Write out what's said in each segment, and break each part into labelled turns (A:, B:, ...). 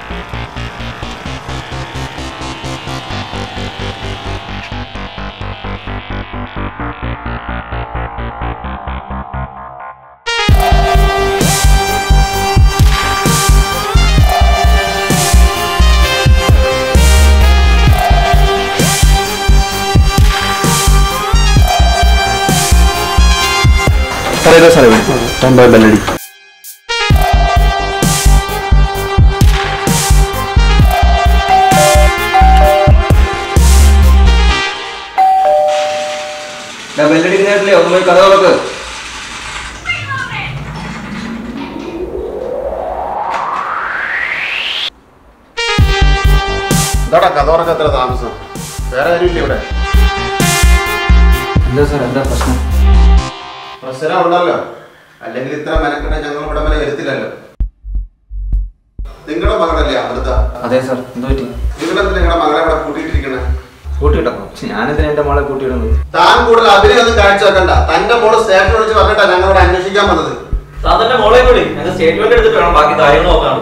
A: സാറേ സാറേ രണ്ടാം ബെല്ലടി
B: ബെല്ലടിക്കുന്നേട്ടില്ലേ ഒന്ന് പോയി കഥ തുറക്ക്
C: എന്താടാ കഥ ഉറക്കം എത്ര താമസം വേറെ ആരുമില്ല ഇവിടെ
B: എന്താ സാർ എന്താ പ്രശ്നം
C: പ്രശ്നം ഉണ്ടല്ലോ അല്ലെങ്കിൽ ഇത്ര മെനക്കെട്ട ഞങ്ങൾ ഇവിടെ വരെ വരുത്തില്ലല്ലോ നിങ്ങളുടെ മകളല്ലേ അമൃത
B: അതെ സാർ എന്ത് പറ്റി
C: നിങ്ങളെന്തിനാ നിങ്ങളുടെ മകളെ ഇവിടെ കൂട്ടിയിട്ടിരിക്കണേ
B: കൂട്ടിയിട്ടോ ഞാനെന്തിനാ എന്റെ മോളെ കൂട്ടിയിടുന്നത്
C: താൻ കൂടുതൽ അഭിനയം ഒന്നും കാഴ്ച വെക്കണ്ട തന്റെ മോള് സ്റ്റേഷൻ വിളിച്ച് പറഞ്ഞിട്ടാ ഞങ്ങളോട് അന്വേഷിക്കാൻ വന്നത്
D: സാധാരണ മോളെ വിളി ഞങ്ങൾ സ്റ്റേറ്റ്മെന്റ് എടുത്തിട്ട് വേണം ബാക്കി കാര്യങ്ങൾ നോക്കാണ്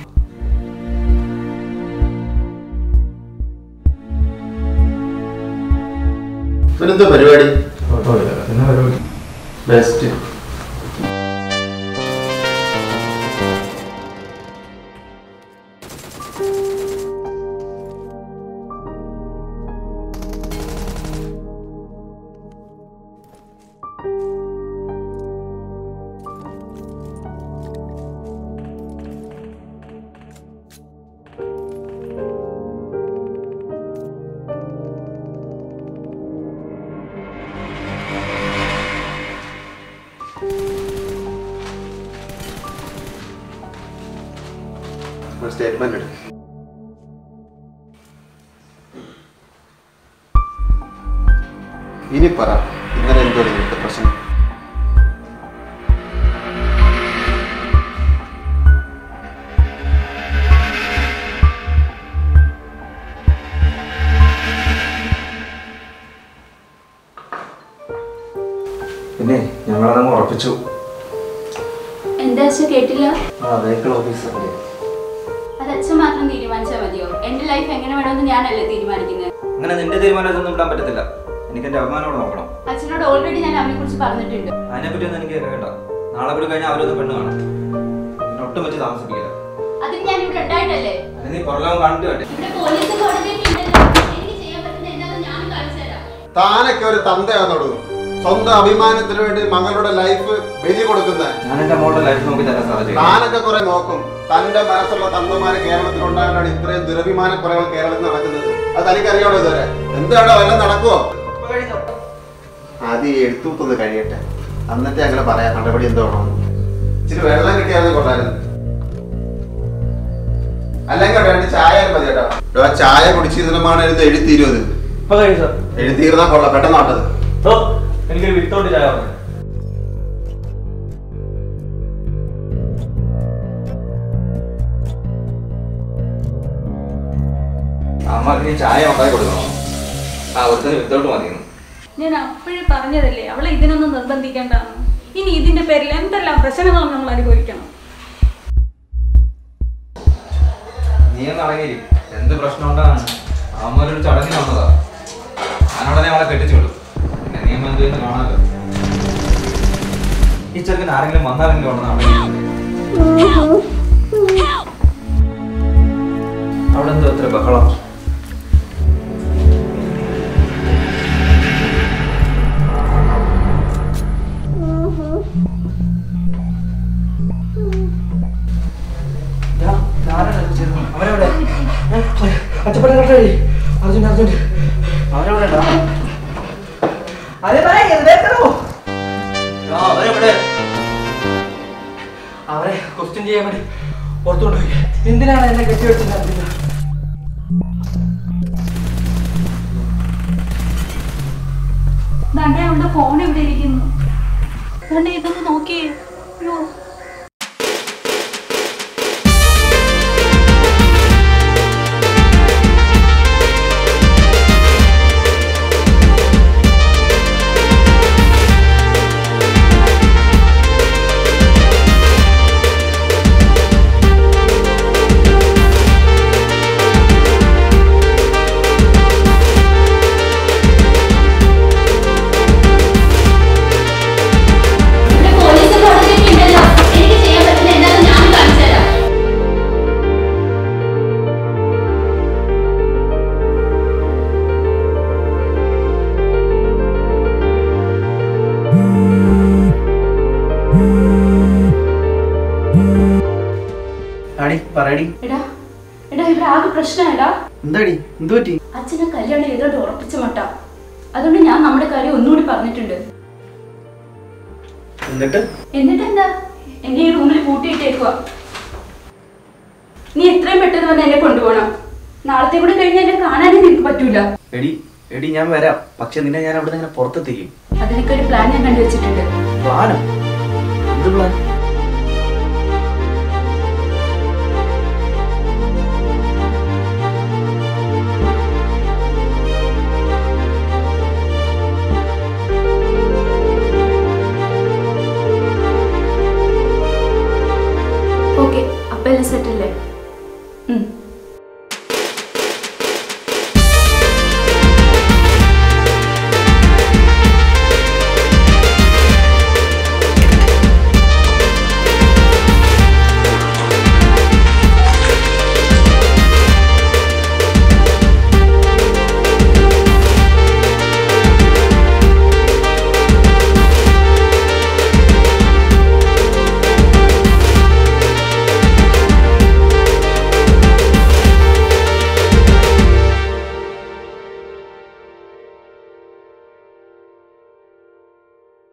C: ഇവനെന്തോ പരിപാടി ബെസ്റ്റ് സ്റ്റേറ്റ്മെന്റ് എടുക്കും ഇനി പറ ഇന്നലെ എന്തോ നിങ്ങൾക്ക് പ്രശ്നം
B: പിന്നെ ഞങ്ങളതങ്ങ് ഉറപ്പിച്ചു
E: എന്താ അച്ഛൻ കേട്ടില്ല
B: ആ വെഹിക്കിൾ ഓഫീസറിന്റെ
E: അത് അച്ഛൻ മാത്രം തീരുമാനിച്ചാൽ മതിയോ എന്റെ ലൈഫ് എങ്ങനെ വേണമെന്ന് ഞാനല്ലേ തീരുമാനിക്കുന്നത്
B: അങ്ങനെ നിന്റെ തീരുമാനമൊന്നും വിടാൻ പറ്റത്തില്ല എനിക്ക് എന്റെ അഭിമാനോട് നോക്കണം
E: അച്ഛനോട് ഓൾറെഡി ഞാൻ അവനെ കുറിച്ച് പറഞ്ഞിട്ടുണ്ട്
B: അതിനെപ്പറ്റി ഒന്നും എനിക്ക് കേൾക്കണ്ട നാളെ പോയി കഴിഞ്ഞാൽ അവരൊന്ന് പെണ്ണ് കാണും എന്നെ ഒട്ടും വെച്ച് താമസിപ്പിക്കില്ല
E: അതിന് ഞാൻ ഇവിടെ ഉണ്ടായിട്ടല്ലേ
B: അത് നീ പുറലോകം കണ്ടു വേണ്ടേ
E: ഇവിടെ പോലീസും കോടതിയൊക്കെ ഉണ്ടല്ലോ എനിക്ക് ചെയ്യാൻ പറ്റുന്ന എന്താണെന്ന് ഞാൻ കാണിച്ചു തരാം
C: താനൊക്കെ ഒരു തന്തയാന്നോടു സ്വന്തം അഭിമാനത്തിന് വേണ്ടി മകളുടെ ലൈഫ് ബലി കൊടുക്കുന്ന
B: ഞാൻ എന്റെ മോളുടെ ലൈഫ് നോക്കി തന്നെ സാറേ ചെയ്യും
C: താനൊക്കെ കുറെ നോക്കും തന്റെ മനസ്സുള്ള തന്തമാര് കേരളത്തിൽ ഉണ്ടാകാനാണ് ഇത്രയും ദുരഭിമാന കുറവുകൾ കേരളത്തിൽ നടക്കുന്നത് അത് തനിക്കറിയാമോ ഇതുവരെ എന്താണോ വല്ലതും നടക്കുവോ ആദ്യം ഈ എഴുത്തൂത്തൊന്ന് കഴിയട്ടെ എന്നിട്ട് അങ്ങനെ പറയാം നടപടി എന്താണോ ഇച്ചിരി വെള്ളം കിട്ടിയാലും കൊള്ളായിരുന്നു അല്ലെങ്കിൽ വേണ്ടി ചായ മതി കേട്ടോ എടോ, ആ ചായ കുടിച്ചിരുന്നമാണ് എഴുതി എഴുത്തിരുന്നത്
D: ഇപ്പൊ കഴിയും സാർ
C: എഴുതിയിരുന്നാ കൊള്ളാം പെട്ടെന്ന് നോട്ടത്
D: ഓ എനിക്കൊരു വിത്തൗട്ട് ചായ പറഞ്ഞു
B: അമ്മക്ക് നീ ചായ ഉണ്ടാക്കി കൊടുക്കണം ആ ഒരുത്തിന് വിത്തോട്ട് മതിയെന്ന്
F: ഞാൻ അപ്പോഴേ പറഞ്ഞതല്ലേ അവളെ ഇതിനൊന്നും നിർബന്ധിക്കേണ്ടാന്ന് ഇനി ഇതിന്റെ പേരിൽ എന്തെല്ലാം പ്രശ്നങ്ങളും നമ്മൾ അനുഭവിക്കണം
B: നീ ഒന്ന് അടങ്ങിയിരി എന്ത് പ്രശ്നം ഉണ്ടാണ് അമ്മൊരു ചടങ്ങിന് വന്നതാ ഞാനുടനെ അവളെ കെട്ടിച്ചു വിടും പിന്നെ നിയമം എന്ത് ചെയ്യുന്നു കാണാമല്ലോ ഈ ചെറുക്കൻ ആരെങ്കിലും വന്നാലെങ്കിലും ഉണ്ടെന്നാണ് അവിടെ എന്തോ എത്ര ബഹളം അവരെവിടെ അർജുൻ അർജുൻ അവരെവിടെ അവരെവിടെ
D: അവരെ ക്വസ്റ്റ്യൻ ചെയ്യാൻ വേണ്ടി പുറത്തോട്ട് പോയി എന്തിനാണ് എന്നെ കെട്ടിവെച്ചില്ല
F: ദാണ്ടെ അവളുടെ ഫോൺ ഇവിടെ ഇരിക്കുന്നു ദാണ്ടെ ഇതൊന്ന് നോക്കിയേ അയ്യോ
E: ആ
A: ആടി പറയടി
E: എടാ എടാ ഇവിടെ ആകെ പ്രശ്നമായിടാ
A: എന്താടി എന്തു പറ്റി
E: അച്ഛനെ കല്യാണം ചെയ്തോണ്ട് ഉറപ്പിച്ച മട്ട അതുകൊണ്ട് ഞാൻ നമ്മുടെ കാര്യം ഒന്നുകൂടി പറഞ്ഞിട്ടുണ്ട്
A: എന്നിട്ട്
E: എന്നിട്ട് എന്താ എന്നെ ഈ റൂമിൽ പൂട്ടിയിട്ടേക്കുക നീ എത്രയും പെട്ടെന്ന് വന്ന് എന്നെ കൊണ്ടുപോകണം നാളത്തെ കൂടെ കഴിഞ്ഞ് എന്നെ കാണാനേ നിനക്ക് പറ്റൂല
A: എടി എടി ഞാൻ വരാം പക്ഷെ നിന്നെ ഞാൻ അവിടെ ഇങ്ങനെ പുറത്തെത്തിക്കും
E: അതിനൊക്കെ ഒരു പ്ലാൻ ഞാൻ കണ്ടുവച്ചിട്ടുണ്ട്
A: പ്ലാനോ എന്ത് പ്ലാൻ
E: ഓക്കെ അപ്പം എല്ലാം സെറ്റല്ലേ